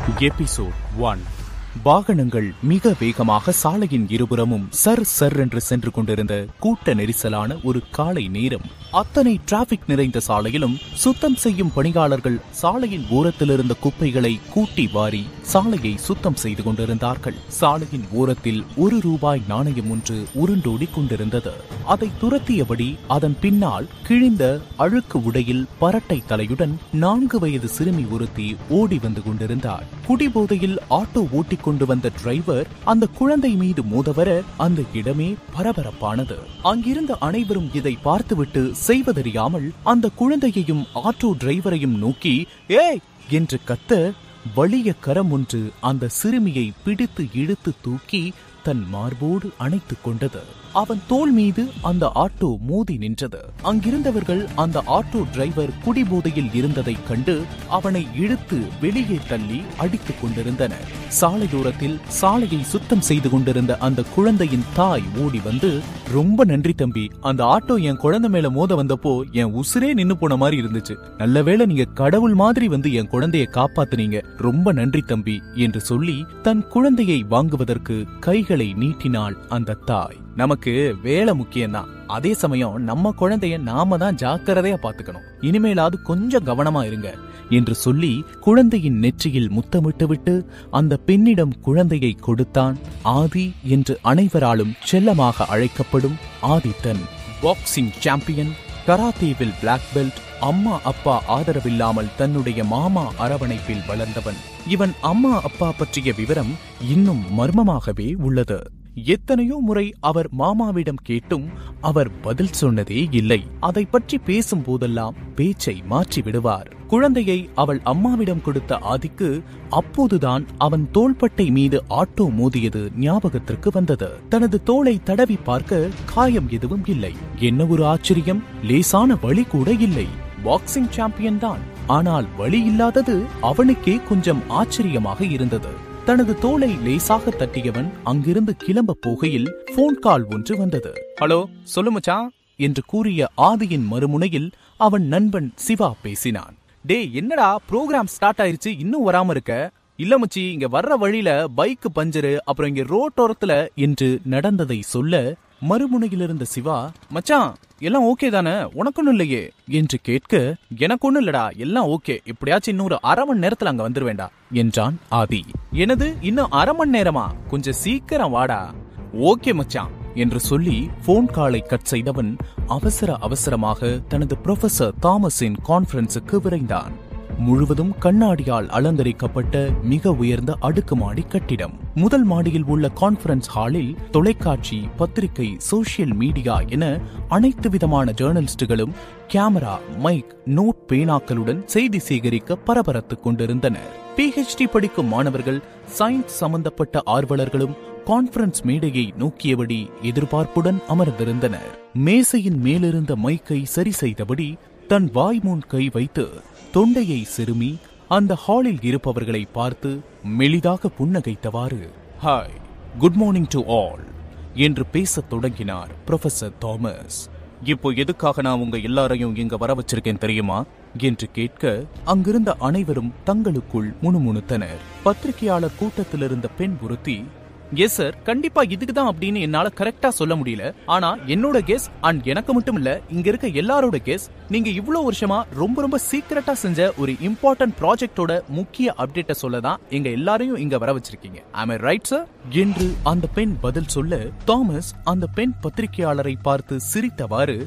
episode one வாகனங்கள் மிக வேகமாக சாலையின் இருபுறமும் சர் சர் என்று சென்று கொண்டிருந்த கூட்ட நெரிசலான ஒரு காலை நேரம் அத்தனை டிராபிக் நிறைந்த சாலையிலும் சுத்தம் செய்யும் பணியாளர்கள் சாலையின் ஓரத்தில் இருந்த குப்பைகளை கூட்டி வாரி சாலையை சுத்தம் செய்து கொண்டிருந்தார்கள் சாலையின் ஓரத்தில் ஒரு ரூபாய் நாணயம் ஒன்று உருண்டோடி கொண்டிருந்தது அதை துரத்தியபடி அதன் பின்னால் கிழிந்த அழுக்கு உடையில் பரட்டை தலையுடன் நான்கு வயது சிறுமி ஒருத்தி ஓடி வந்து கொண்டிருந்தார் குடிபோதையில் ஆட்டோ ஓட்டிக் கொண்டு வந்த டிரைவர் அந்த குழந்தை மீது மோதவர அந்த இடமே பரபரப்பானது அங்கிருந்த அனைவரும் இதை பார்த்துவிட்டு செய்வதறியாமல் அந்த குழந்தையையும் ஆட்டோ டிரைவரையும் நோக்கி ஏய் என்று கத்த வலிய கரம் ஒன்று அந்த சிறுமியை பிடித்து இழுத்து தூக்கி தன் மார்போடு அணைத்துக் கொண்டது அவன் தோள் மீது அந்த ஆட்டோ மோதி நின்றது அங்கிருந்தவர்கள் அந்த ஆட்டோ டிரைவர் குடிபோதையில் இருந்ததைக் கண்டு அவனை இழுத்து வெளியே தள்ளி அடித்துக் கொண்டிருந்தனர் சாலையோரத்தில் சாலையை சுத்தம் செய்து கொண்டிருந்த அந்த குழந்தையின் தாய் ஓடி வந்து ரொம்ப நன்றி தம்பி அந்த ஆட்டோ என் குழந்தை மேல மோத வந்தப்போ என் உசுரே நின்னு போன மாதிரி இருந்துச்சு நல்ல வேளை நீங்க கடவுள் மாதிரி வந்து என் குழந்தையை காப்பாத்துனீங்க ரொம்ப நன்றி தம்பி என்று சொல்லி தன் குழந்தையை வாங்குவதற்கு கைகளை நீட்டினாள் அந்த தாய் நமக்கு வேலை முக்கியம்தான் அதே சமயம் நம்ம குழந்தைய நாம தான் ஜாக்கிரதையா பாத்துக்கணும் இனிமேலாவது கொஞ்சம் கவனமா இருங்க என்று சொல்லி குழந்தையின் நெற்றியில் முத்தமிட்டுவிட்டு அந்த பெண்ணிடம் குழந்தையை கொடுத்தான் ஆதி என்று அனைவராலும் செல்லமாக அழைக்கப்படும் ஆதித்தன் பாக்ஸிங் சாம்பியன் கராத்தேவில் பிளாக் பெல்ட் அம்மா அப்பா ஆதரவில்லாமல் தன்னுடைய மாமா அரவணைப்பில் வளர்ந்தவன் இவன் அம்மா அப்பா பற்றிய விவரம் இன்னும் மர்மமாகவே உள்ளது எத்தனையோ முறை அவர் மாமாவிடம் கேட்டும் அவர் பதில் சொன்னதே இல்லை அதை பற்றி பேசும் போதெல்லாம் பேச்சை மாற்றி விடுவார் குழந்தையை அவள் அம்மாவிடம் கொடுத்த ஆதிக்கு அப்போதுதான் அவன் தோள்பட்டை மீது ஆட்டோ மோதியது ஞாபகத்திற்கு வந்தது தனது தோளை தடவி பார்க்க காயம் எதுவும் இல்லை என்ன ஒரு ஆச்சரியம் லேசான வழி கூட இல்லை பாக்ஸிங் சாம்பியன் தான் ஆனால் வழி இல்லாதது அவனுக்கே கொஞ்சம் ஆச்சரியமாக இருந்தது தனது தோலை லேசாக தட்டியவன் அங்கிருந்து கிளம்ப போகையில் போன் கால் ஒன்று வந்தது ஹலோ சொல்லு மச்சான் என்று கூறிய ஆதியின் மறுமுனையில் அவன் நண்பன் சிவா பேசினான் டேய் என்னடா ப்ரோக்ராம் ஸ்டார்ட் ஆயிருச்சு இன்னும் வராம இருக்க இல்ல மச்சி இங்க வர்ற வழியில பைக் பஞ்சரு அப்புறம் இங்க ரோட்டோரத்துல என்று நடந்ததை சொல்ல மறுமுனையில் இருந்த சிவா மச்சான் எல்லாம் ஓகே தானே உனக்கு ஒண்ணும் இல்லையே என்று கேட்க எனக்கு ஒண்ணும் இல்லடா எல்லாம் ஓகே எப்படியாச்சும் இன்னொரு அரை மணி நேரத்துல அங்க வந்துருவேண்டா என்றான் ஆதி எனது இன்னும் அரை மணி நேரமா கொஞ்சம் சீக்கிரம் வாடா ஓகே மச்சான் என்று சொல்லி போன் காலை கட் செய்தவன் அவசர அவசரமாக தனது ப்ரொஃபசர் தாமஸின் கான்ஃபரன்ஸுக்கு விரைந்தான் முழுவதும் கண்ணாடியால் அலங்கரிக்கப்பட்ட மிக உயர்ந்த அடுக்குமாடி கட்டிடம் முதல் மாடியில் உள்ள கான்ஃபரன்ஸ் ஹாலில் தொலைக்காட்சி பத்திரிகை சோசியல் மீடியா என அனைத்து விதமான ஜேர்னலிஸ்டுகளும் கேமரா மைக் நோட் பேனாக்களுடன் செய்தி சேகரிக்க பரபரத்துக் கொண்டிருந்தனர் பிஹெச்டி படிக்கும் மாணவர்கள் சயின்ஸ் சம்பந்தப்பட்ட ஆர்வலர்களும் கான்ஃபரன்ஸ் மேடையை நோக்கியபடி எதிர்பார்ப்புடன் அமர்ந்திருந்தனர் மேசையின் மேலிருந்த மைக்கை சரி செய்தபடி தன் வாய் முன் கை வைத்து தொண்டையை செருமி அந்த ஹாலில் இருப்பவர்களை பார்த்து மெலிதாக புன்னகைத்தவாறு hi good morning to all என்று பேசத் தொடங்கினார் ப்ரொஃபசர் தாமஸ் இப்போ எதுக்காக நான் உங்க எல்லாரையும் இங்க வர வச்சிருக்கேன் தெரியுமா என்று கேட்க அங்கிருந்த அனைவரும் தங்களுக்குள் முணுமுணுத்தனர் பத்திரிகையாளர் கூட்டத்தில் இருந்த பெண் ஒருத்தி எஸ் சார் கண்டிப்பா இதுக்கு தான் அப்படின்னு என்னால கரெக்டா சொல்ல முடியல ஆனா என்னோட கெஸ் அண்ட் எனக்கு மட்டும் இல்ல இங்க இருக்க எல்லாரோட கெஸ் நீங்க இவ்வளவு வருஷமா ரொம்ப ரொம்ப சீக்கிரட்டா செஞ்ச ஒரு இம்பார்ட்டன்ட் ப்ராஜெக்டோட முக்கிய அப்டேட்ட சொல்ல தான் எங்க எல்லாரையும் இங்க வர வச்சிருக்கீங்க ஐ ரைட் சார் என்று அந்த பெண் பதில் சொல்ல தாமஸ் அந்த பெண் பத்திரிகையாளரை பார்த்து சிரித்தவாறு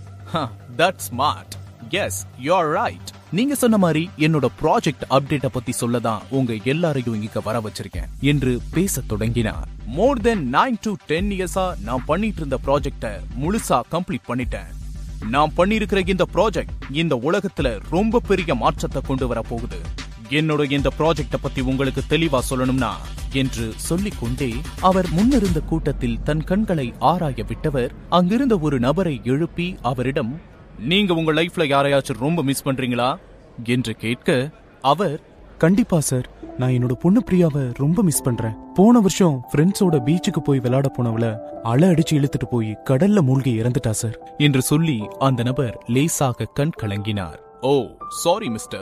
that smart yes you are right நீங்க சொன்ன மாதிரி என்னோட ப்ராஜெக்ட் அப்டேட்ட பத்தி சொல்லதான் உங்க எல்லாரையும் இங்க வர வச்சிருக்கேன் என்று பேச தொடங்கினார் more than nine to ten இயர்ஸா நான் பண்ணிட்டு இருந்த ப்ராஜெக்ட முழுசா கம்ப்ளீட் பண்ணிட்டேன் நான் பண்ணியிருக்கிற இந்த ப்ராஜெக்ட் இந்த உலகத்துல ரொம்ப பெரிய மாற்றத்தை கொண்டு வர போகுது என்னோட இந்த ப்ராஜெக்ட பத்தி உங்களுக்கு தெளிவா சொல்லணும்னா என்று சொல்லிக் கொண்டே அவர் முன்னிருந்த கூட்டத்தில் தன் கண்களை ஆராய விட்டவர் அங்கிருந்த ஒரு நபரை எழுப்பி அவரிடம் நீங்க உங்க லைஃப்ல யாரையாச்சும் ரொம்ப மிஸ் பண்றீங்களா என்று கேட்க அவர் கண்டிப்பா சார் நான் என்னோட பொண்ணு பிரியாவை ரொம்ப மிஸ் பண்றேன் போன வருஷம் ஃப்ரெண்ட்ஸோட பீச்சுக்கு போய் விளையாட போனவள அலை அடிச்சு இழுத்துட்டு போய் கடல்ல மூழ்கி இறந்துட்டா சார் என்று சொல்லி அந்த நபர் லேசாக கண் கலங்கினார் ஓ சாரி மிஸ்டர்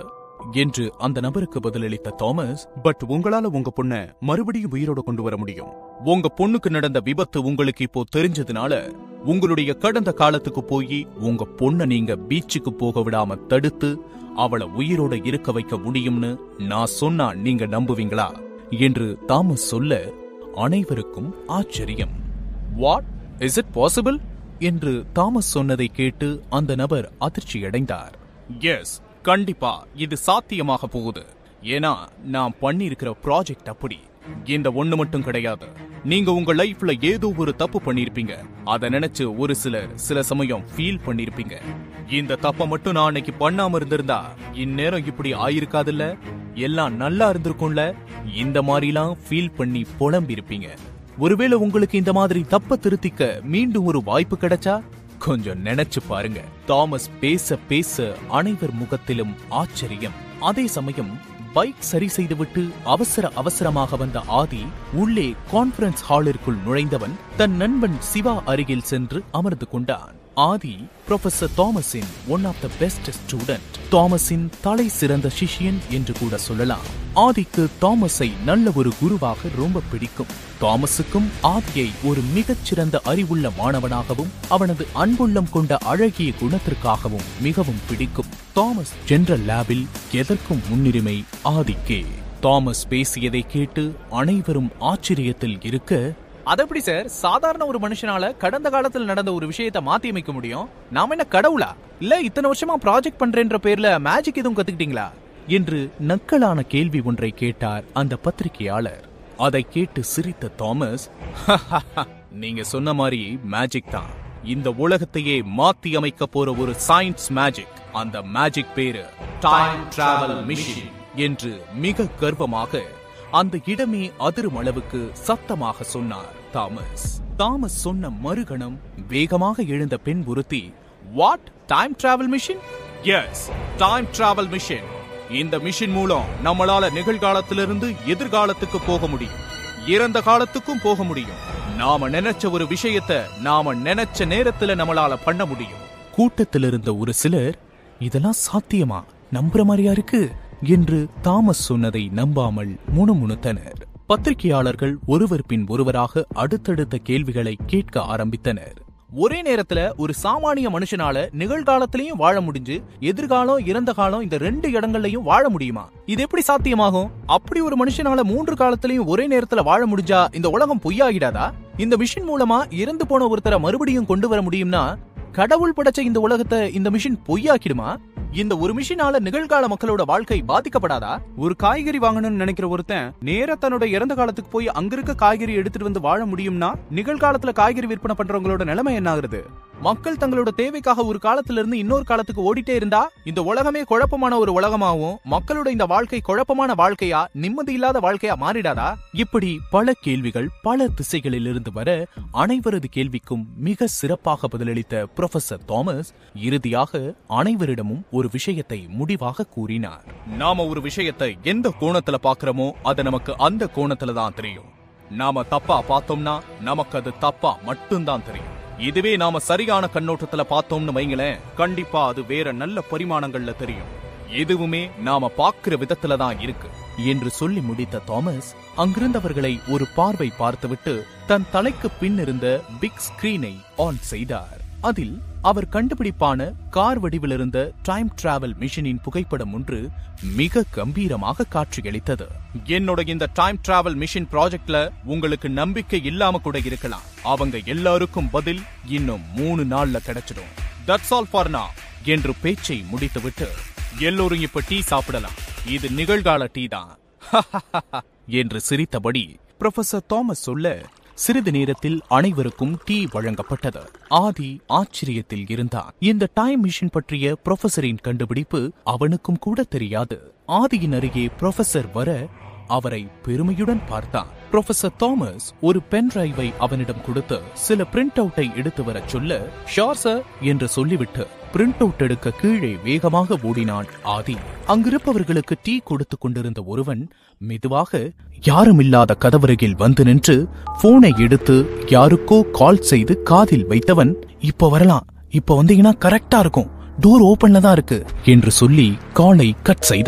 என்று அந்த நபருக்கு பதிலளித்த தாமஸ் பட் உங்களால உங்க பொண்ண மறுபடியும் உயிரோட கொண்டு வர முடியும் உங்க பொண்ணுக்கு நடந்த விபத்து உங்களுக்கு இப்போ தெரிஞ்சதுனால உங்களுடைய கடந்த காலத்துக்கு போய் உங்க பொண்ண நீங்க பீச்சுக்கு போக விடாம தடுத்து அவளை உயிரோட இருக்க வைக்க முடியும்னு நான் சொன்னா நீங்க நம்புவீங்களா என்று தாமஸ் சொல்ல அனைவருக்கும் ஆச்சரியம் வாட் இஸ் இட் பாசிபிள் என்று தாமஸ் சொன்னதை கேட்டு அந்த நபர் அதிர்ச்சியடைந்தார் எஸ் கண்டிப்பா இது சாத்தியமாக போகுது ஏன்னா நான் பண்ணியிருக்கிற ப்ராஜெக்ட் அப்படி இந்த ஒண்ணு மட்டும் கிடையாது நீங்க உங்க லைஃப்ல ஏதோ ஒரு தப்பு பண்ணிருப்பீங்க அத நினைச்சு ஒரு சிலர் சில சமயம் ஃபீல் பண்ணிருப்பீங்க இந்த தப்ப மட்டும் நான் அன்னைக்கு பண்ணாம இருந்திருந்தா இந்நேரம் இப்படி ஆயிருக்காதுல்ல எல்லாம் நல்லா இருந்திருக்கும்ல இந்த மாதிரிலாம் ஃபீல் பண்ணி புலம்பி இருப்பீங்க ஒருவேளை உங்களுக்கு இந்த மாதிரி தப்ப திருத்திக்க மீண்டும் ஒரு வாய்ப்பு கிடைச்சா கொஞ்சம் நினைச்சு பாருங்க தாமஸ் பேச பேச அனைவர் முகத்திலும் ஆச்சரியம் அதே சமயம் பைக் சரி செய்துவிட்டு அவசர அவசரமாக வந்த ஆதி உள்ளே கான்ஃபரன்ஸ் ஹாலிற்குள் நுழைந்தவன் தன் நண்பன் சிவா அருகில் சென்று அமர்ந்து கொண்டான் ஆதி ப்ரொஃபசர் தாமஸின் one of the best student தாமஸின் தலை சிறந்த சிஷ்யன் என்று கூட சொல்லலாம் ஆதிக்கு தாமஸை நல்ல ஒரு குருவாக ரொம்ப பிடிக்கும் தாமஸுக்கும் ஆதியை ஒரு மிகச்சிறந்த அறிவுள்ள மாணவனாகவும் அவனது அன்புள்ளம் கொண்ட அழகிய குணத்திற்காகவும் மிகவும் பிடிக்கும் தாமஸ் ஜெனரல் லேபில் எதற்கும் முன்னுரிமை ஆதிக்கே தாமஸ் பேசியதை கேட்டு அனைவரும் ஆச்சரியத்தில் இருக்க அது எப்படி சார் சாதாரண ஒரு மனுஷனால கடந்த காலத்தில் நடந்த ஒரு விஷயத்தை மாத்தி அமைக்க முடியும் நாம என்ன கடவுளா இல்ல இத்தனை வருஷமா ப்ராஜெக்ட் பண்றேன்ற பேர்ல மேஜிக் எதுவும் கத்துக்கிட்டீங்களா என்று நக்கலான கேள்வி ஒன்றை கேட்டார் அந்த பத்திரிகையாளர் அதை கேட்டு சிரித்த தாமஸ் நீங்க சொன்ன மாதிரி மேஜிக் தான் இந்த உலகத்தையே மாத்தி அமைக்க போற ஒரு சயின்ஸ் மேஜிக் அந்த மேஜிக் பேரு டைம் டிராவல் மிஷின் என்று மிக கர்வமாக அந்த இடமே அதிரும் அளவுக்கு சத்தமாக சொன்னார் தாமஸ் தாமஸ் சொன்ன மறுகணம் வேகமாக எழுந்த பெண் ஒருத்தி what time travel machine yes time travel machine இந்த மிஷின் மூலம் நம்மளால நிகழ்காலத்திலிருந்து எதிர்காலத்துக்கு போக முடியும் இறந்த காலத்துக்கும் போக முடியும் நாம நினைச்ச ஒரு விஷயத்தை நாம நினைச்ச நேரத்துல நம்மளால பண்ண முடியும் கூட்டத்தில் இருந்த ஒரு சிலர் இதெல்லாம் சாத்தியமா நம்புற மாதிரியா இருக்கு என்று தாமஸ் சொன்னதை நம்பாமல் முணுமுணுத்தனர் பத்திரிகையாளர்கள் ஒருவர் பின் ஒருவராக அடுத்தடுத்த கேள்விகளை கேட்க ஆரம்பித்தனர் ஒரே நேரத்துல ஒரு சாமானிய மனுஷனால நிகழ்காலத்திலையும் வாழ முடிஞ்சு எதிர்காலம் இறந்த காலம் இந்த ரெண்டு இடங்கள்லயும் வாழ முடியுமா இது எப்படி சாத்தியமாகும் அப்படி ஒரு மனுஷனால மூன்று காலத்திலையும் ஒரே நேரத்துல வாழ முடிஞ்சா இந்த உலகம் பொய்யாகிடாதா இந்த மிஷின் மூலமா இறந்து போன ஒருத்தரை மறுபடியும் கொண்டு வர முடியும்னா கடவுள் படைச்ச இந்த உலகத்தை இந்த மிஷின் பொய்யாக்கிடுமா இந்த ஒரு மிஷினால நிகழ்கால மக்களோட வாழ்க்கை பாதிக்கப்படாதா ஒரு காய்கறி வாங்கணும்னு நினைக்கிற ஒருத்தன் நேரா தன்னோட இறந்த காலத்துக்கு போய் அங்க இருக்க காய்கறி எடுத்துட்டு வந்து வாழ முடியும்னா நிகழ்காலத்துல காய்கறி விற்பனை பண்றவங்களோட நிலைமை என்ன ஆகுறது மக்கள் தங்களோட தேவைக்காக ஒரு காலத்துல இருந்து இன்னொரு காலத்துக்கு ஓடிட்டே இருந்தா இந்த உலகமே குழப்பமான ஒரு உலகமாவும் மக்களோட இந்த வாழ்க்கை குழப்பமான வாழ்க்கையா நிம்மதி இல்லாத வாழ்க்கையா மாறிடாதா இப்படி பல கேள்விகள் பல திசைகளில் இருந்து வர அனைவரது கேள்விக்கும் மிக சிறப்பாக பதிலளித்த ப்ரொஃபசர் தாமஸ் இறுதியாக அனைவரிடமும் ஒரு விஷயத்தை முடிவாக கூறினார் நாம ஒரு விஷயத்தை எந்த கோணத்துல பாக்குறோமோ அது நமக்கு அந்த கோணத்துல தான் தெரியும் நாம தப்பா பார்த்தோம்னா நமக்கு அது தப்பா மட்டும்தான் தெரியும் இதுவே நாம சரியான கண்ணோட்டத்துல பார்த்தோம்னு வைங்களேன் கண்டிப்பா அது வேற நல்ல பரிமாணங்கள்ல தெரியும் எதுவுமே நாம பார்க்கிற விதத்துல தான் இருக்கு என்று சொல்லி முடித்த தாமஸ் அங்கிருந்தவர்களை ஒரு பார்வை பார்த்துவிட்டு தன் தலைக்கு பின் இருந்த பிக் ஸ்கிரீனை ஆன் செய்தார் அதில் அவர் கண்டுபிடிப்பான கார் வடிவில் இருந்த டைம் டிராவல் மிஷினின் புகைப்படம் ஒன்று மிக கம்பீரமாக காட்சியளித்தது என்னோட இந்த டைம் டிராவல் மிஷின் ப்ராஜெக்ட்ல உங்களுக்கு நம்பிக்கை இல்லாம கூட இருக்கலாம் அவங்க எல்லாருக்கும் பதில் இன்னும் மூணு நாள்ல கிடைச்சிடும் தட்ஸ் ஆல் ஃபார் now என்று பேச்சை முடித்துவிட்டு எல்லோரும் இப்ப டீ சாப்பிடலாம் இது நிகழ்கால டீ தான் என்று சிரித்தபடி ப்ரொஃபசர் தாமஸ் சொல்ல சிறிது நேரத்தில் அனைவருக்கும் டீ வழங்கப்பட்டது ஆதி ஆச்சரியத்தில் இருந்தான் இந்த டைம் மிஷின் பற்றிய ப்ரொஃபசரின் கண்டுபிடிப்பு அவனுக்கும் கூட தெரியாது ஆதியின் அருகே ப்ரொஃபசர் வர அவரை பெருமையுடன் பார்த்தான் ப்ரொஃபசர் தாமஸ் ஒரு பென் டிரைவை அவனிடம் கொடுத்து சில பிரிண்ட் அவுட்டை எடுத்து வரச் சொல்ல ஷார் சார் என்று சொல்லிவிட்டு பிரிண்ட் அவுட் எடுக்க கீழே வேகமாக ஓடினான் ஆதி அங்கிருப்பவர்களுக்கு டீ கொடுத்து கொண்டிருந்த ஒருவன் மெதுவாக யாருமில்லாத கதவருகில் வந்து நின்று போனை எடுத்து யாருக்கோ கால் செய்து காதில் வைத்தவன் இப்போ வரலாம் இப்போ வந்தீங்கன்னா கரெக்டா இருக்கும் டோர் ஓபன்ல தான் இருக்கு என்று சொல்லி காலை கட் செய்தான்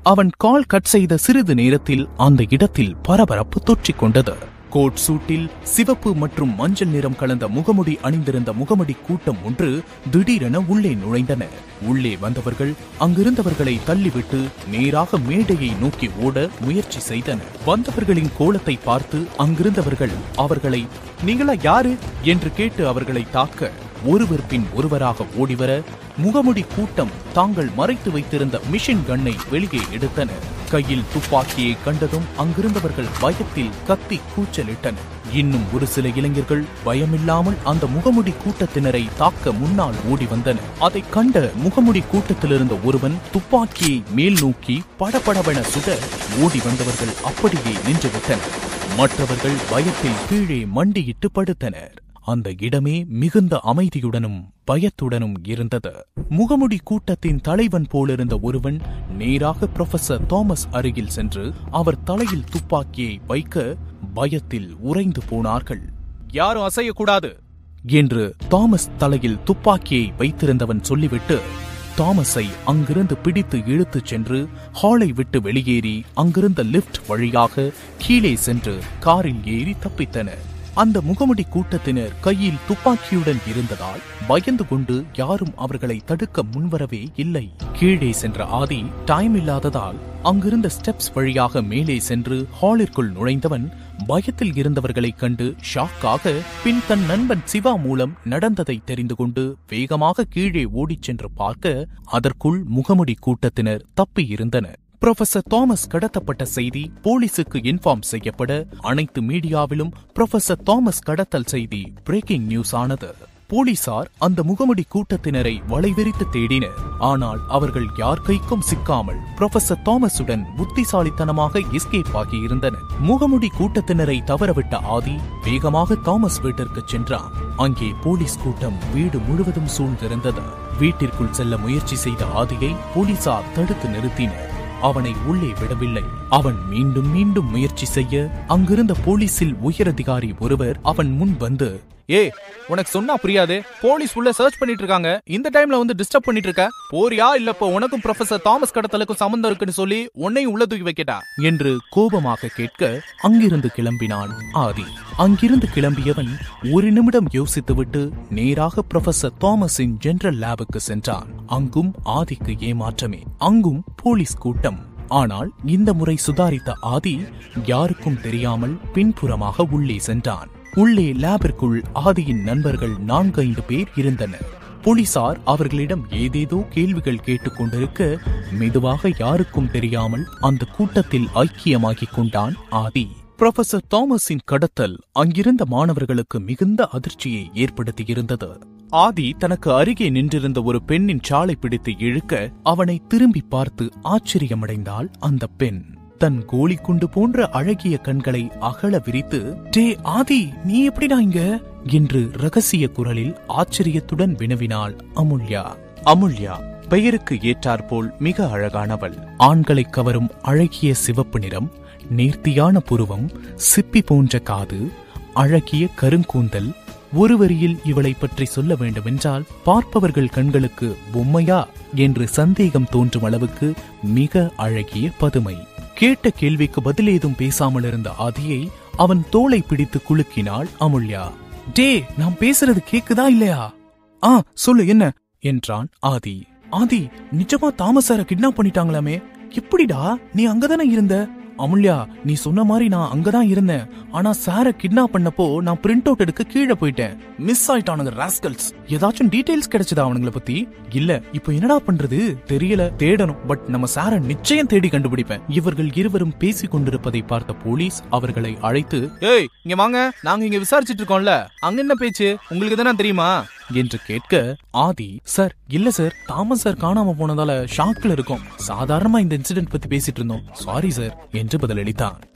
அவன் கால் கட் செய்த சிறிது நேரத்தில் அந்த இடத்தில் பரபரப்பு தொற்றிக் கொண்டது கோட் சூட்டில் சிவப்பு மற்றும் மஞ்சள் நிறம் கலந்த முகமுடி அணிந்திருந்த முகமுடி கூட்டம் ஒன்று திடீரென உள்ளே நுழைந்தன உள்ளே வந்தவர்கள் அங்கிருந்தவர்களை தள்ளிவிட்டு நேராக மேடையை நோக்கி ஓட முயற்சி செய்தனர் வந்தவர்களின் கோலத்தை பார்த்து அங்கிருந்தவர்கள் அவர்களை நீங்களா யாரு என்று கேட்டு அவர்களை தாக்க ஒருவர் பின் ஒருவராக ஓடிவர முகமுடி கூட்டம் தாங்கள் மறைத்து வைத்திருந்த மிஷின் கன்னை வெளியே எடுத்தனர் கையில் துப்பாக்கியை கண்டதும் அங்கிருந்தவர்கள் பயத்தில் கத்தி கூச்சலிட்டனர் இன்னும் ஒரு சில இளைஞர்கள் பயமில்லாமல் அந்த முகமுடி கூட்டத்தினரை தாக்க முன்னால் ஓடி வந்தனர் அதைக் கண்ட முகமுடி கூட்டத்திலிருந்த ஒருவன் துப்பாக்கியை மேல் நோக்கி படபடவென சுட ஓடி வந்தவர்கள் அப்படியே நின்றுவிட்டனர் மற்றவர்கள் பயத்தில் கீழே மண்டியிட்டு படுத்தனர் அந்த இடமே மிகுந்த அமைதியுடனும் பயத்துடனும் இருந்தது முகமுடி கூட்டத்தின் தலைவன் போலிருந்த ஒருவன் நேராக புரொஃபசர் தாமஸ் அருகில் சென்று அவர் தலையில் துப்பாக்கியை வைக்க பயத்தில் உறைந்து போனார்கள் யாரும் அசையக்கூடாது என்று தாமஸ் தலையில் துப்பாக்கியை வைத்திருந்தவன் சொல்லிவிட்டு தாமஸை அங்கிருந்து பிடித்து இழுத்துச் சென்று ஹாலை விட்டு வெளியேறி அங்கிருந்த லிஃப்ட் வழியாக கீழே சென்று காரில் ஏறி தப்பித்தனர் அந்த முகமுடி கூட்டத்தினர் கையில் துப்பாக்கியுடன் இருந்ததால் பயந்து கொண்டு யாரும் அவர்களை தடுக்க முன்வரவே இல்லை கீழே சென்ற ஆதி டைம் இல்லாததால் அங்கிருந்த ஸ்டெப்ஸ் வழியாக மேலே சென்று ஹாலிற்குள் நுழைந்தவன் பயத்தில் இருந்தவர்களைக் கண்டு ஷாக்காக பின் தன் நண்பன் சிவா மூலம் நடந்ததை தெரிந்து கொண்டு வேகமாக கீழே ஓடிச் சென்று பார்க்க அதற்குள் முகமுடி கூட்டத்தினர் தப்பியிருந்தனர் புரொஃபசர் தாமஸ் கடத்தப்பட்ட செய்தி போலீசுக்கு இன்ஃபார்ம் செய்யப்பட அனைத்து மீடியாவிலும் புரொஃபசர் தாமஸ் கடத்தல் செய்தி பிரேக்கிங் நியூஸ் ஆனது போலீசார் அந்த முகமுடி கூட்டத்தினரை வலைவெறித்து தேடினர் ஆனால் அவர்கள் யார் கைக்கும் சிக்காமல் புரொஃபசர் தாமஸுடன் புத்திசாலித்தனமாக எஸ்கேப் ஆகியிருந்தனர் முகமுடி கூட்டத்தினரை தவறவிட்ட ஆதி வேகமாக தாமஸ் வீட்டிற்கு சென்றான் அங்கே போலீஸ் கூட்டம் வீடு முழுவதும் சூழ்ந்திருந்தது வீட்டிற்குள் செல்ல முயற்சி செய்த ஆதியை போலீசார் தடுத்து நிறுத்தினர் அவனை உள்ளே விடவில்லை அவன் மீண்டும் மீண்டும் முயற்சி செய்ய அங்கிருந்த போலீசில் உயரதிகாரி ஒருவர் அவன் முன் வந்து ஏ உனக்கு சொன்னா புரியாது போலீஸ் உள்ள சர்ச் பண்ணிட்டு இருக்காங்க இந்த டைம்ல வந்து டிஸ்டர்ப் பண்ணிட்டு இருக்க போறியா இல்ல இப்போ உனக்கும் ப்ரொஃபசர் தாமஸ் கடத்தலுக்கும் சம்பந்தம் இருக்குன்னு சொல்லி உன்னையும் உள்ள தூக்கி வைக்கட்டா என்று கோபமாக கேட்க அங்கிருந்து கிளம்பினான் ஆதி அங்கிருந்து கிளம்பியவன் ஒரு நிமிடம் யோசித்துவிட்டு நேராக புரொஃபசர் தாமஸின் ஜெனரல் லேபுக்கு சென்றான் அங்கும் ஆதிக்கு ஏமாற்றமே அங்கும் போலீஸ் கூட்டம் ஆனால் இந்த முறை சுதாரித்த ஆதி யாருக்கும் தெரியாமல் பின்புறமாக உள்ளே சென்றான் உள்ளே லேபிற்குள் ஆதியின் நண்பர்கள் நான்கைந்து பேர் இருந்தனர் போலீசார் அவர்களிடம் ஏதேதோ கேள்விகள் கேட்டுக்கொண்டிருக்க மெதுவாக யாருக்கும் தெரியாமல் அந்த கூட்டத்தில் ஐக்கியமாகிக் கொண்டான் ஆதி புரொஃபசர் தாமஸின் கடத்தல் அங்கிருந்த மாணவர்களுக்கு மிகுந்த அதிர்ச்சியை ஏற்படுத்தியிருந்தது ஆதி தனக்கு அருகே நின்றிருந்த ஒரு பெண்ணின் சாலை பிடித்து இழுக்க அவனை திரும்பி பார்த்து ஆச்சரியமடைந்தாள் அந்த பெண் தன் கோழி குண்டு போன்ற அழகிய கண்களை அகல விரித்து டே ஆதி நீ எப்படிடா இங்க என்று ரகசிய குரலில் ஆச்சரியத்துடன் வினவினாள் அமுல்யா அமுல்யா பெயருக்கு ஏற்றாற்போல் மிக அழகானவள் ஆண்களை கவரும் அழகிய சிவப்பு நிறம் நேர்த்தியான புருவம் சிப்பி போன்ற காது அழகிய கருங்கூந்தல் ஒரு வரியில் இவளை பற்றி சொல்ல வேண்டுமென்றால் பார்ப்பவர்கள் கண்களுக்கு பொம்மையா என்று சந்தேகம் தோன்றும் அளவுக்கு மிக அழகிய பதுமை கேட்ட கேள்விக்கு பதிலேதும் பேசாமல் இருந்த ஆதியை அவன் தோளை பிடித்து குலுக்கினாள் அமுல்யா டே நான் பேசுறது கேக்குதா இல்லையா ஆ சொல்லு என்ன என்றான் ஆதி ஆதி நிஜமா தாமஸார கிட்னாப் பண்ணிட்டாங்களாமே எப்படிடா நீ அங்கதானே இருந்த அமுல்யா நீ சொன்ன மாதிரி நான் அங்கதான் இருந்தேன் ஆனா சார கிட்னாப் பண்ணப்போ நான் பிரிண்ட் அவுட் எடுக்க கீழே போயிட்டேன் மிஸ் ஆயிட்டானுங்க ராஸ்கல்ஸ் ஏதாச்சும் டீடைல்ஸ் கிடைச்சதா அவனுங்கள பத்தி இல்ல இப்போ என்னடா பண்றது தெரியல தேடணும் பட் நம்ம சார நிச்சயம் தேடி கண்டுபிடிப்பேன் இவர்கள் இருவரும் பேசிக் கொண்டிருப்பதை பார்த்த போலீஸ் அவர்களை அழைத்து ஏய் இங்க வாங்க நாங்க இங்க விசாரிச்சிட்டு இருக்கோம்ல அங்க என்ன பேச்சு உங்களுக்கு தானே தெரியுமா என்று கேட்க ஆதி சார் இல்ல சார் தாமஸ் சார் காணாம போனதால ஷாக்ல இருக்கோம் சாதாரணமா இந்த இன்சிடென்ட் பத்தி பேசிட்டு இருந்தோம் சாரி சார் என்று பதிலளித்தான்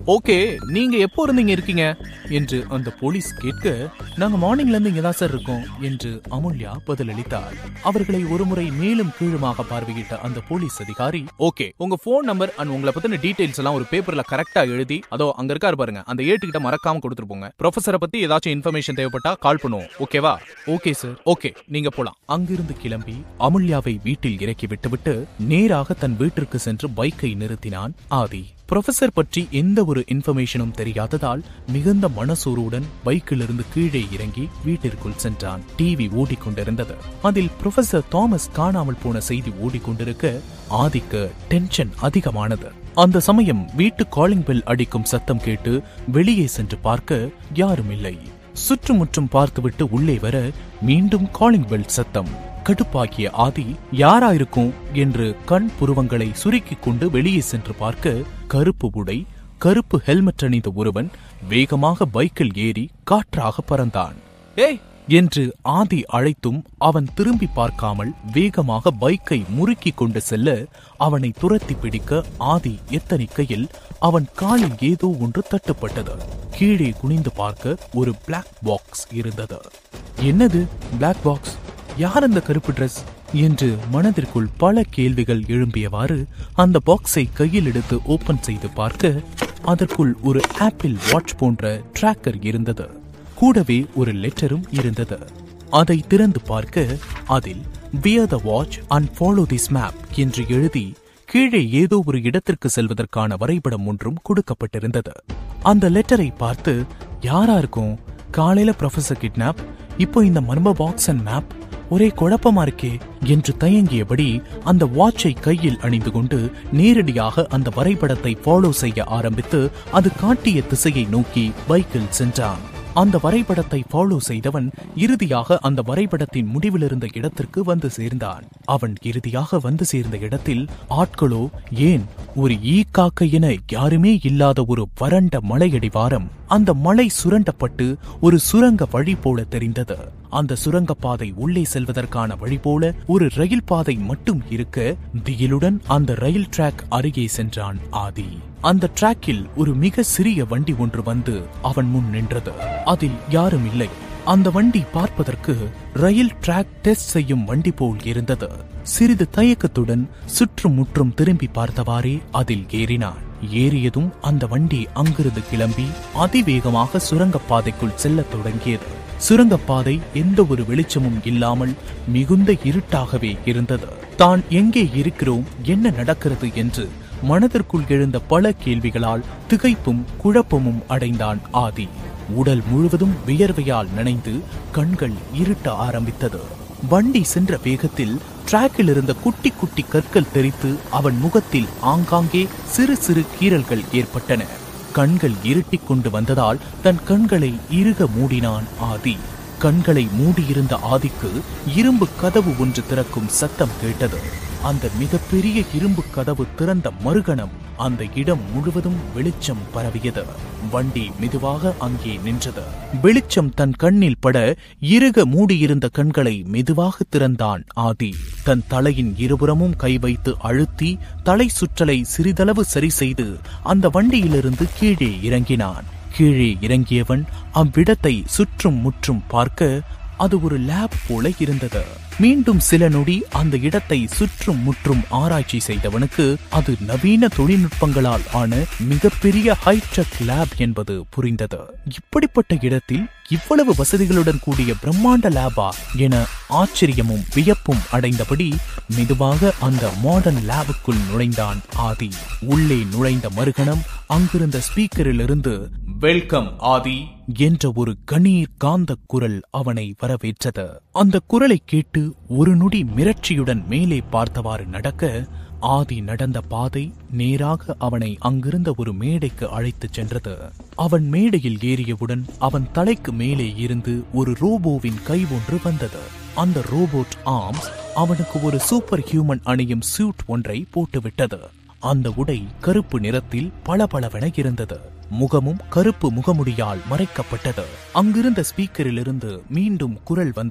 ஓகே நீங்க எப்போ இருந்து இங்க இருக்கீங்க என்று அந்த போலீஸ் கேட்க நாங்க மார்னிங்ல இருந்து இங்க தான் சார் இருக்கோம் என்று அமுல்யா பதிலளித்தார் அவர்களை ஒருமுறை மேலும் கீழுமாக பார்வையிட்ட அந்த போலீஸ் அதிகாரி ஓகே உங்க போன் நம்பர் அண்ட் உங்களை பத்தின டீடைல்ஸ் எல்லாம் ஒரு பேப்பர்ல கரெக்டா எழுதி அதோ அங்க இருக்காரு பாருங்க அந்த ஏட்டுக்கிட்ட மறக்காம கொடுத்துட்டு போங்க ப்ரொஃபசரை பத்தி ஏதாச்சும் இன்ஃபர்மேஷன் தேவைப்பட்டா கால் பண்ணுவோம் ஓகேவா ஓகே சார் ஓகே நீங்க போலாம் அங்கிருந்து கிளம்பி அமுல்யாவை வீட்டில் இறக்கி விட்டுவிட்டு நேராக தன் வீட்டிற்கு சென்று பைக்கை நிறுத்தினான் ஆதி ப்ரொஃபசர் பற்றி எந்த ஒரு இன்ஃபர்மேஷனும் தெரியாததால் மிகுந்த மனசோர்வுடன் பைக்கிலிருந்து கீழே இறங்கி வீட்டிற்குள் சென்றான் டிவி ஓடிக்கொண்டிருந்தது அதில் ப்ரொஃபசர் தாமஸ் காணாமல் போன செய்தி ஓடிக்கொண்டிருக்க ஆதிக்கு டென்ஷன் அதிகமானது அந்த சமயம் வீட்டு காலிங் பெல் அடிக்கும் சத்தம் கேட்டு வெளியே சென்று பார்க்க யாரும் இல்லை சுற்றுமுற்றும் பார்த்துவிட்டு உள்ளே வர மீண்டும் காலிங் பெல் சத்தம் கடுப்பாக்கிய ஆதி யாரா இருக்கும் என்று கண் புருவங்களை சுருக்கிக் கொண்டு வெளியே சென்று பார்க்க கருப்பு உடை கருப்பு ஹெல்மெட் அணிந்த ஒருவன் வேகமாக பைக்கில் ஏறி காற்றாக பறந்தான் ஏய் என்று ஆதி அழைத்தும் அவன் திரும்பி பார்க்காமல் வேகமாக பைக்கை முறுக்கிக் கொண்டு செல்ல அவனை துரத்தி பிடிக்க ஆதி எத்தனிக்கையில் அவன் காலில் ஏதோ ஒன்று தட்டுப்பட்டது கீழே குனிந்து பார்க்க ஒரு பிளாக் பாக்ஸ் இருந்தது என்னது பிளாக் பாக்ஸ் யார் அந்த கருப்பு ட்ரெஸ் என்று மனதிற்குள் பல கேள்விகள் எழும்பியவாறு அந்த பாக்ஸை கையில் எடுத்து ஓபன் செய்து பார்க்க அதற்குள் ஒரு ஆப்பிள் வாட்ச் போன்ற டிராக்கர் இருந்தது கூடவே ஒரு லெட்டரும் இருந்தது அதை திறந்து பார்க்க அதில் wear the watch and follow this map என்று எழுதி கீழே ஏதோ ஒரு இடத்திற்கு செல்வதற்கான வரைபடம் ஒன்றும் கொடுக்கப்பட்டிருந்தது அந்த லெட்டரை பார்த்து யாரா இருக்கும் காலையில ப்ரொஃபசர் கிட்னாப் இப்போ இந்த மர்ம பாக்ஸ் அண்ட் மேப் ஒரே குழப்பமா இருக்கே என்று தயங்கியபடி அந்த வாட்சை கையில் அணிந்து கொண்டு நேரடியாக அந்த வரைபடத்தை ஃபாலோ செய்ய ஆரம்பித்து அது காட்டிய திசையை நோக்கி பைக்கில் சென்றான் அந்த வரைபடத்தை ஃபாலோ செய்தவன் இறுதியாக அந்த வரைபடத்தின் முடிவிலிருந்த இடத்திற்கு வந்து சேர்ந்தான் அவன் இறுதியாக வந்து சேர்ந்த இடத்தில் ஆட்களோ ஏன் ஒரு ஈ காக்க என யாருமே இல்லாத ஒரு வறண்ட மலையடிவாரம் அந்த மலை சுரண்டப்பட்டு ஒரு சுரங்க வழி போல தெரிந்தது அந்த சுரங்கப்பாதை உள்ளே செல்வதற்கான வழி போல ஒரு ரயில் பாதை மட்டும் இருக்க திகிலுடன் அந்த ரயில் டிராக் அருகே சென்றான் ஆதி அந்த டிராக்கில் ஒரு மிக சிறிய வண்டி ஒன்று வந்து அவன் முன் நின்றது அதில் யாரும் இல்லை அந்த வண்டி பார்ப்பதற்கு ரயில் டிராக் டெஸ்ட் செய்யும் வண்டி போல் இருந்தது சிறிது தயக்கத்துடன் சுற்றும் முற்றும் திரும்பி பார்த்தவாறே அதில் ஏறினான் ஏறியதும் அந்த வண்டி அங்கிருந்து கிளம்பி அதிவேகமாக சுரங்கப்பாதைக்குள் செல்லத் தொடங்கியது சுரங்கப்பாதை எந்த ஒரு வெளிச்சமும் இல்லாமல் மிகுந்த இருட்டாகவே இருந்தது தான் எங்கே இருக்கிறோம் என்ன நடக்கிறது என்று மனதிற்குள் எழுந்த பல கேள்விகளால் திகைப்பும் குழப்பமும் அடைந்தான் ஆதி உடல் முழுவதும் வியர்வையால் நனைந்து கண்கள் இருட்ட ஆரம்பித்தது வண்டி சென்ற வேகத்தில் டிராக்கில் இருந்த குட்டி குட்டி கற்கள் தெரித்து அவன் முகத்தில் ஆங்காங்கே சிறு சிறு கீறல்கள் ஏற்பட்டன கண்கள் இருட்டிக் கொண்டு வந்ததால் தன் கண்களை இறுக மூடினான் ஆதி கண்களை மூடியிருந்த ஆதிக்கு இரும்பு கதவு ஒன்று திறக்கும் சத்தம் கேட்டது அந்த மிகப்பெரிய இரும்பு கதவு திறந்த மறுகணம் அந்த இடம் முழுவதும் வெளிச்சம் பரவியது வண்டி மெதுவாக அங்கே நின்றது வெளிச்சம் தன் கண்ணில் பட இறுக மூடியிருந்த கண்களை மெதுவாக திறந்தான் ஆதி தன் தலையின் இருபுறமும் கை வைத்து அழுத்தி தலை சுற்றலை சிறிதளவு சரி செய்து அந்த வண்டியிலிருந்து கீழே இறங்கினான் கீழே இறங்கியவன் அவ்விடத்தை சுற்றும் முற்றும் பார்க்க அது ஒரு லேப் போல இருந்தது மீண்டும் சில நொடி அந்த இடத்தை சுற்றும் முற்றும் ஆராய்ச்சி செய்தவனுக்கு அது நவீன தொழில்நுட்பங்களால் ஆன மிகப்பெரிய ஹைடெக் லேப் என்பது புரிந்தது இப்படிப்பட்ட இடத்தில் இவ்வளவு வசதிகளுடன் கூடிய பிரம்மாண்ட லேபா என ஆச்சரியமும் வியப்பும் அடைந்தபடி மெதுவாக அந்த மாடர்ன் லேபுக்குள் நுழைந்தான் ஆதி உள்ளே நுழைந்த மறுகணம் அங்கிருந்த ஸ்பீக்கரிலிருந்து வெல்கம் ஆதி என்ற ஒரு கணீர் காந்த குரல் அவனை வரவேற்றது அந்த குரலை கேட்டு ஒரு நொடி மிரட்சியுடன் மேலே பார்த்தவாறு நடக்க ஆதி நடந்த பாதை நேராக அவனை அங்கிருந்த ஒரு மேடைக்கு அழைத்துச் சென்றது அவன் மேடையில் ஏறியவுடன் அவன் தலைக்கு மேலே இருந்து ஒரு ரோபோவின் கை ஒன்று வந்தது அந்த ரோபோட் ஆர்ம்ஸ் அவனுக்கு ஒரு சூப்பர் ஹியூமன் அணியும் சூட் ஒன்றை போட்டுவிட்டது அந்த உடை கருப்பு நிறத்தில் பளபளவென இருந்தது முகமும் கருப்பு முகமுடியால் மறைக்கப்பட்டது அங்கிருந்த ஸ்பீக்கரிலிருந்து மீண்டும் குரல் வந்தது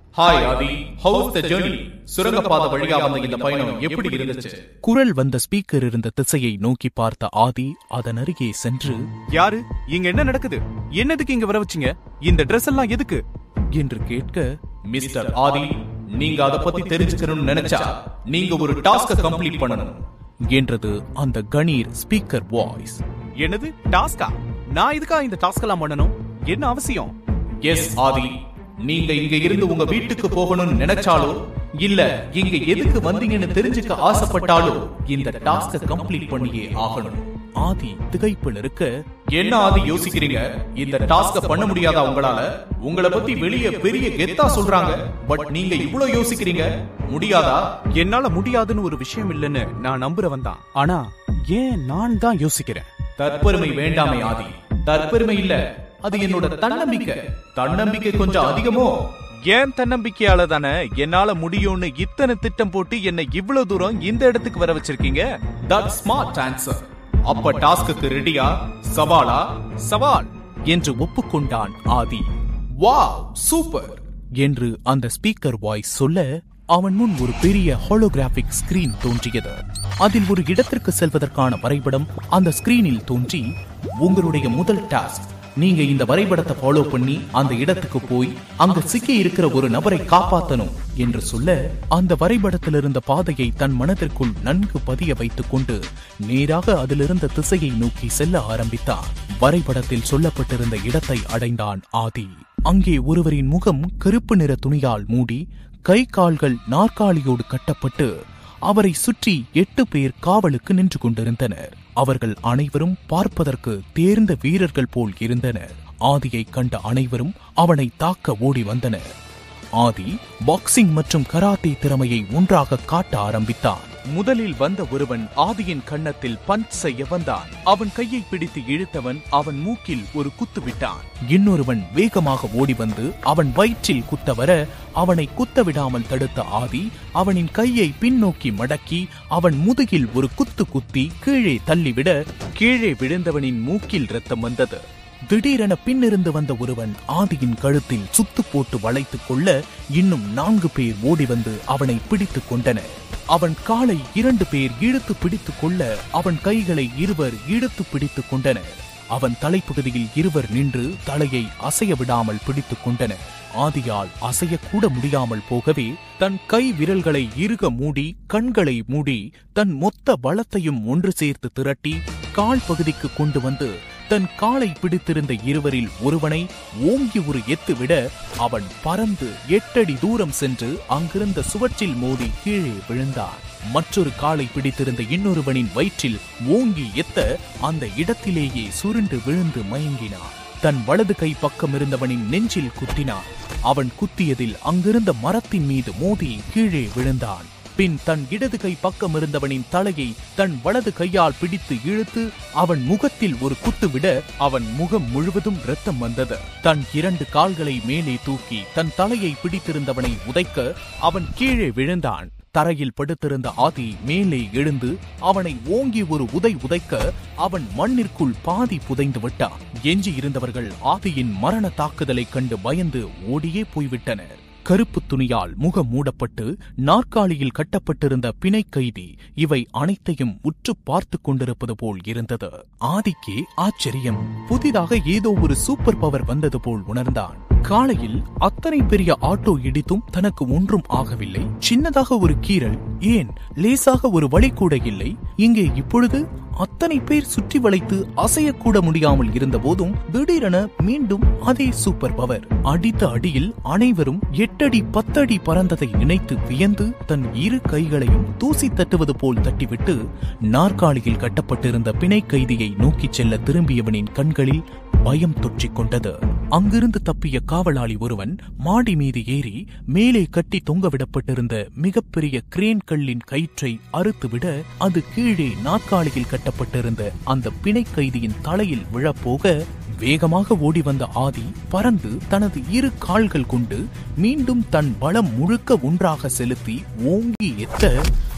hi Adhi how's the journey சுரங்கப்பாதை வழியா வந்த இந்த பயணம் எப்படி இருந்துச்சு குரல் வந்த ஸ்பீக்கர் இருந்த திசையை நோக்கி பார்த்த ஆதி அதன் அருகே சென்று யாரு இங்க என்ன நடக்குது என்னதுக்கு இங்க வர வச்சீங்க இந்த Dress எல்லாம் எதுக்கு என்று கேட்க மிஸ்டர் ஆதி நீங்க அத பத்தி தெரிஞ்சுக்கணும்னு நினைச்சா நீங்க ஒரு டாஸ்க கம்ப்ளீட் பண்ணணும் என்றது அந்த கணீர் ஸ்பீக்கர் வாய்ஸ் என்னது டாஸ்கா நான் இதுக்கா இந்த டாஸ்க் எல்லாம் பண்ணணும் என்ன அவசியம் எஸ் ஆதி நீங்க இங்க இருந்து உங்க வீட்டுக்கு போகணும்னு நினைச்சாலோ இல்ல இங்க எதுக்கு வந்தீங்கன்னு தெரிஞ்சுக்க ஆசைப்பட்டாலோ இந்த டாஸ்க கம்ப்ளீட் பண்ணியே ஆகணும் ஆதி திகைப்பில் இருக்க என்ன ஆதி யோசிக்கிறீங்க இந்த டாஸ்க பண்ண முடியாதா உங்களால உங்களை பத்தி வெளிய பெரிய கெத்தா சொல்றாங்க பட் நீங்க இவ்ளோ யோசிக்கிறீங்க முடியாதா என்னால முடியாதுன்னு ஒரு விஷயம் இல்லைன்னு நான் நம்புறவன் தான் ஆனா ஏன் நான் தான் யோசிக்கிறேன் தற்பெருமை வேண்டாமே ஆதி தற்பெருமை இல்ல அது என்னோட தன்னம்பிக்கை தன்னம்பிக்கை கொஞ்சம் அதிகமோ ஏன் தன்னம்பிக்கையால தானே என்னால முடியும்னு இத்தனை திட்டம் போட்டு என்ன இவ்வளவு தூரம் இந்த இடத்துக்கு வர வச்சிருக்கீங்க தட் ஸ்மார்ட் ஆன்சர் அப்ப டாஸ்க்கு ரெடியா சவாலா சவால் என்று ஒப்புக்கொண்டான் ஆதி வாவ் சூப்பர் என்று அந்த ஸ்பீக்கர் வாய்ஸ் சொல்ல அவன் முன் ஒரு பெரிய ஹோலோகிராபிக் ஸ்கிரீன் தோன்றியது அதில் ஒரு இடத்திற்கு செல்வதற்கான வரைபடம் அந்த ஸ்கிரீனில் தோன்றி உங்களுடைய முதல் டாஸ்க் நீங்க இந்த வரைபடத்தை ஃபாலோ பண்ணி அந்த இடத்துக்கு போய் அங்க சிக்கி இருக்கிற ஒரு நபரை காப்பாத்தணும் என்று சொல்ல அந்த வரைபடத்தில் இருந்த பாதையை தன் மனதிற்குள் நன்கு பதிய வைத்துக் கொண்டு நேராக அதிலிருந்த திசையை நோக்கி செல்ல ஆரம்பித்தான் வரைபடத்தில் சொல்லப்பட்டிருந்த இடத்தை அடைந்தான் ஆதி அங்கே ஒருவரின் முகம் கருப்பு நிற துணியால் மூடி கை கால்கள் நாற்காலியோடு கட்டப்பட்டு அவரை சுற்றி எட்டு பேர் காவலுக்கு நின்று கொண்டிருந்தனர் அவர்கள் அனைவரும் பார்ப்பதற்கு தேர்ந்த வீரர்கள் போல் இருந்தனர் ஆதியை கண்ட அனைவரும் அவனை தாக்க ஓடி வந்தனர் ஆதி பாக்ஸிங் மற்றும் கராத்தே திறமையை ஒன்றாக காட்ட ஆரம்பித்தான் முதலில் வந்த ஒருவன் ஆதியின் கன்னத்தில் பஞ்ச் செய்ய வந்தான் அவன் கையை பிடித்து இழுத்தவன் அவன் மூக்கில் ஒரு குத்து விட்டான் இன்னொருவன் வேகமாக ஓடி வந்து அவன் வயிற்றில் குத்த வர அவனை குத்த விடாமல் தடுத்த ஆதி அவனின் கையை பின்னோக்கி மடக்கி அவன் முதுகில் ஒரு குத்து குத்தி கீழே தள்ளிவிட கீழே விழுந்தவனின் மூக்கில் ரத்தம் வந்தது திடீரென பின்னிருந்து வந்த ஒருவன் ஆதியின் கழுத்தில் சுத்து போட்டு வளைத்துக் கொள்ள இன்னும் நான்கு பேர் ஓடி வந்து அவனை பிடித்துக் கொண்டனர் அவன் காலை இரண்டு பேர் இழுத்து பிடித்துக் கொள்ள அவன் கைகளை இருவர் இழுத்து பிடித்துக் கொண்டனர் அவன் தலைப்பகுதியில் இருவர் நின்று தலையை அசைய விடாமல் பிடித்துக் கொண்டனர் ஆதியால் அசையக்கூட முடியாமல் போகவே தன் கை விரல்களை இறுக மூடி கண்களை மூடி தன் மொத்த பலத்தையும் ஒன்று சேர்த்து திரட்டி கால் பகுதிக்கு கொண்டு வந்து தன் காலை பிடித்திருந்த இருவரில் ஒருவனை ஓங்கி ஒரு எத்து விட அவன் பறந்து எட்டடி தூரம் சென்று அங்கிருந்த சுவற்றில் மோதி கீழே விழுந்தான் மற்றொரு காலை பிடித்திருந்த இன்னொருவனின் வயிற்றில் ஓங்கி எத்த அந்த இடத்திலேயே சுருண்டு விழுந்து மயங்கினான் தன் வலது கை பக்கம் இருந்தவனின் நெஞ்சில் குத்தினான் அவன் குத்தியதில் அங்கிருந்த மரத்தின் மீது மோதி கீழே விழுந்தான் பின் தன் இடது கை பக்கம் இருந்தவனின் தலையை தன் வலது கையால் பிடித்து இழுத்து அவன் முகத்தில் ஒரு குத்து விட அவன் முகம் முழுவதும் ரத்தம் வந்தது தன் இரண்டு கால்களை மேலே தூக்கி தன் தலையை பிடித்திருந்தவனை உதைக்க அவன் கீழே விழுந்தான் தரையில் படுத்திருந்த ஆதி மேலே எழுந்து அவனை ஓங்கி ஒரு உதை உதைக்க அவன் மண்ணிற்குள் பாதி புதைந்து விட்டான் எஞ்சி இருந்தவர்கள் ஆதியின் மரண தாக்குதலைக் கண்டு பயந்து ஓடியே போய்விட்டனர் கருப்பு துணியால் முகம் மூடப்பட்டு நாற்காலியில் கட்டப்பட்டிருந்த பிணை கைதி இவை அனைத்தையும் உற்று பார்த்து கொண்டிருப்பது போல் இருந்தது ஆதிக்கே ஆச்சரியம் புதிதாக ஏதோ ஒரு சூப்பர் பவர் வந்தது போல் உணர்ந்தான் காலையில் அத்தனை பெரிய ஆட்டோ இடித்தும் தனக்கு ஒன்றும் ஆகவில்லை சின்னதாக ஒரு கீறல் ஏன் லேசாக ஒரு வழி கூட இல்லை இங்கே இப்பொழுது அத்தனை பேர் சுற்றி வளைத்து அசையக்கூட முடியாமல் இருந்த போதும் திடீரென மீண்டும் அதே சூப்பர் பவர் அடித்த அடியில் அனைவரும் எட்டடி பத்தடி பறந்ததை நினைத்து வியந்து தன் இரு கைகளையும் தூசி தட்டுவது போல் தட்டிவிட்டு நாற்காலியில் கட்டப்பட்டிருந்த பிணை கைதியை நோக்கிச் செல்ல திரும்பியவனின் கண்களில் பயம் தொற்றிக் கொண்டது அங்கிருந்து தப்பிய காவலாளி ஒருவன் மாடி மீது ஏறி மேலே கட்டி தொங்கவிடப்பட்டிருந்த மிகப்பெரிய கிரேன் கல்லின் கயிற்றை அறுத்துவிட அது கீழே நாற்காலியில் கட்டப்பட்டிருந்த அந்த பிணை கைதியின் தலையில் விழப்போக வேகமாக ஓடி வந்த ஆதி பறந்து தனது இரு கால்கள் கொண்டு மீண்டும் தன் பலம் முழுக்க ஒன்றாக செலுத்தி ஓங்கி எத்த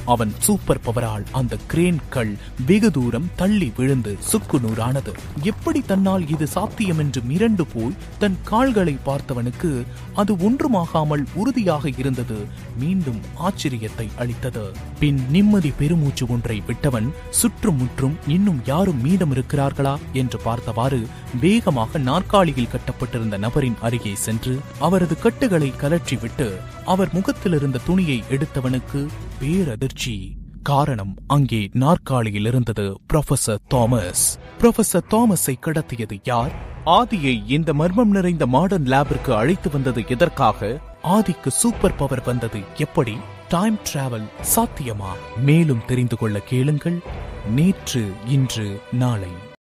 அவன் சூப்பர் பவரால் அந்த கிரேன் கல் வெகு தூரம் தள்ளி விழுந்து சுக்குநூறானது எப்படி தன்னால் இது சாத்தியம் என்று மிரண்டு போய் தன் கால்களை பார்த்தவனுக்கு அது ஒன்றுமாகாமல் உறுதியாக இருந்தது மீண்டும் ஆச்சரியத்தை அளித்தது பின் நிம்மதி பெருமூச்சு ஒன்றை விட்டவன் சுற்றும் முற்றும் இன்னும் யாரும் மீதம் இருக்கிறார்களா என்று பார்த்தவாறு வேகமாக நாற்காலியில் கட்டப்பட்டிருந்த நபரின் அருகே சென்று அவரது கட்டுகளை கலற்றிவிட்டு அவர் முகத்தில் இருந்த துணியை எடுத்தவனுக்கு பேரதிர்ச்சி காரணம் அங்கே நாற்காலியில் இருந்தது ப்ரொஃபசர் தாமஸ் ப்ரொஃபசர் தாமஸை கடத்தியது யார் ஆதியை இந்த மர்மம் நிறைந்த மாடர்ன் லேபிற்கு அழைத்து வந்தது எதற்காக ஆதிக்கு சூப்பர் பவர் வந்தது எப்படி டைம் டிராவல் சாத்தியமா மேலும் தெரிந்து கொள்ள கேளுங்கள் நேற்று இன்று நாளை